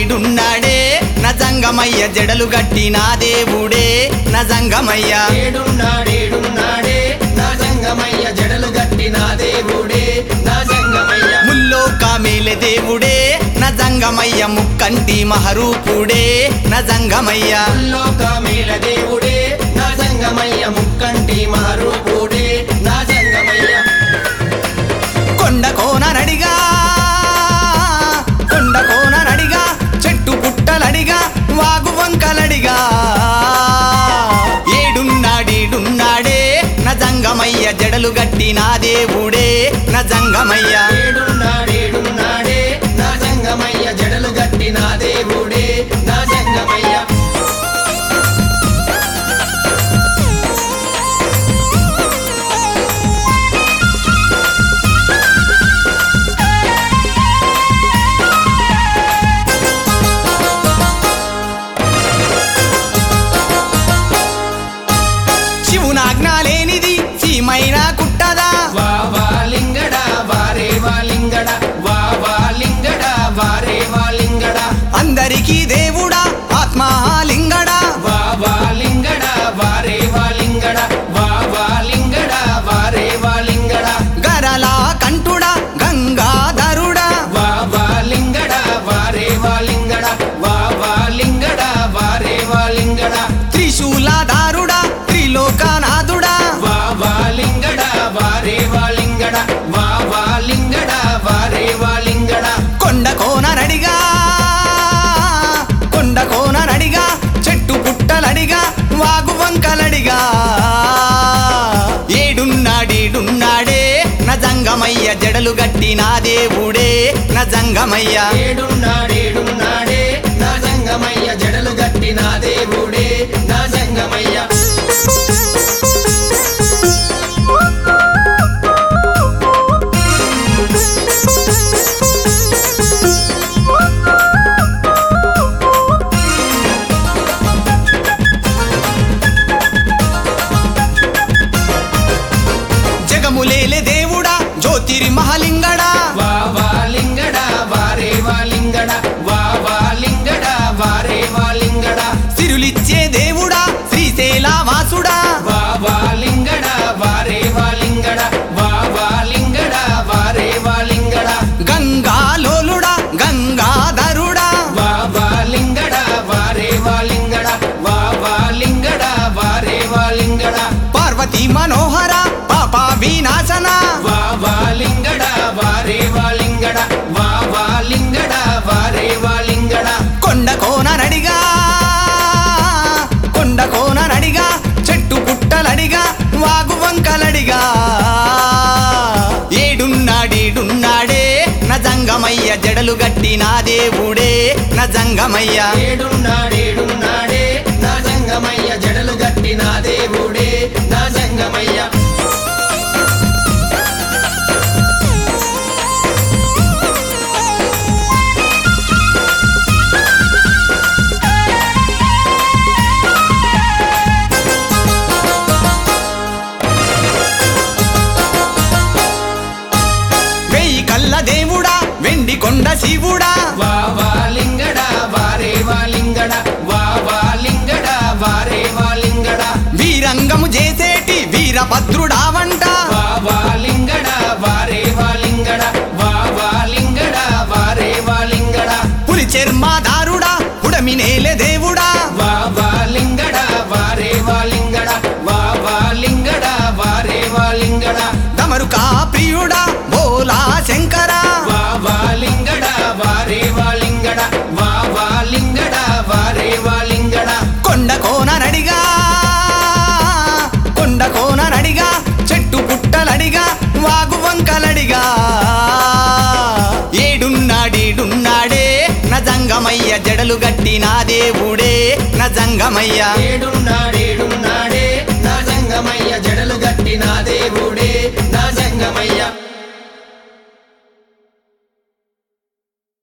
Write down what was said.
ఏడున్నాడేడున్నాడే నజంగమయ్య జడలు గట్టి నా దేవుడే నజంగమయ్య ఏడున్నాడేడున్నాడే నా జంగమయ్య జడలు గట్టి నా దేవుడే నా జంగమయ్య ముల్లోక మేలే దేవుడే నజంగమయ్య ముక్కంటి మహరూపుడే నజంగమయ్య లోక మేల దేవుడే నా జంగమయ్య ముక్కంటి మహారూపుడే నా జంగమయ్య కొండ కోన నడిగా కొండ కోన నడిగా చెట్టు పుట్టలడిగా వాగు వంకలడిగా ఏడున్నాడేడున్నాడే నజంగమయ్య జడలు గట్టి నా దేవుడే నజంగమయ్య ఏడున్నాడేడున్నాడే నా జంగమయ్య జడలు గట్టి నా దేవుడే నా జంగమయ్య శివునాజ్ఞ లేనిది సీమైన కుట్టదా వా వా లింగడా వారే వా లింగడా వా వా లింగడా వారే వా లింగడా అందరికీ దేవుడా ఆత్మలింగడా వా వా లింగడా వారే వా లింగడా వా వా లింగడా వారే వా లింగడా గరలా కంటుడా గంగాధరుడా వా వా లింగడా వారే వా లింగడా వా వా లింగడా వారే వా లింగడా త్రిశూలధారుడా త్రిలోకనాథుడా వా వా లింగడా వారే వా లింగడా వా వా లింగడా వారే వా లింగడా కొండ కోన నడిగా కొండ కోన నడిగా చెట్టు పుట్టలడిగా వాగు వంకలడిగా ఏడున్నాడేడున్నాడే నజంగమయ్య జడలు గట్టి నా దేవుడే నజంగమయ్య ఏడున్నాడేడున్నాడే నా జంగమయ్య జడలు గట్టి నా దేవుడే నా జంగమయ్య జగములేలే దేవుడా జ్యోతిరి మహలింగడా వా వా లింగడా వారే వా లింగడా వా వా లింగడా వారే వా లింగడా సిరులిచ్చే దేవుడా శ్రీశైల వాసుడా వా వా లింగడా వారే వా లింగడా వా వా లింగడా వారే వా లింగడా గంగాలోలుడా గంగాధరుడా వా వా లింగడా వారే వా లింగడా వా వా లింగడా వారే వా లింగడా పార్వతీ మనోహర పాప వినాశన వా వా లింగడా వారే వా లింగడా వా వా లింగడా వారే వా లింగడా కొండ కోన నడిగా కొండ కోన నడిగా చెట్టు పుట్టలడిగా వాగు వంకలడిగా ఏడున్నాడేడున్నాడే నజంగమయ్య జడలు గట్టి నా దేవుడే నజంగమయ్య ఏడున్నాడేడున్నాడే నా జంగమయ్య జడలు గట్టి నా దేవుడే నా జంగమయ్య వెయ్యి కళ్ళ దేవుడా వెండి కొండ శివుడా వా వా లింగడా వారే వా లింగడా వా వా లింగడా వారే వా లింగడా వీరంగము చేసేటి వీరభద్రుడా వంట వా వా లింగడా వారే వా లింగడా వా వా లింగడా వారే వా లింగడా పులి చర్మాదారుడా ఉడమి నేలే దేవుడా వా వా లింగడా వారే వా లింగడా వా వా లింగడా వారే వా లింగడా తమరుకా ప్రియుడా బోలా శంకర వా వా లింగడా వారే వా లింగడా వా వా లింగడా వారే వా లింగడా కొండ కోన నడిగా కొండ కోన నడిగా చెట్టు పుట్టలడిగా వాగు వంకలడిగా ఏడున్నాడేడున్నాడే నజంగమయ్య జడలు గట్టి నా దేవుడే నజంగమయ్య ఏడున్నాడేడున్నాడే నా జంగమయ్య జడలు గట్టి నా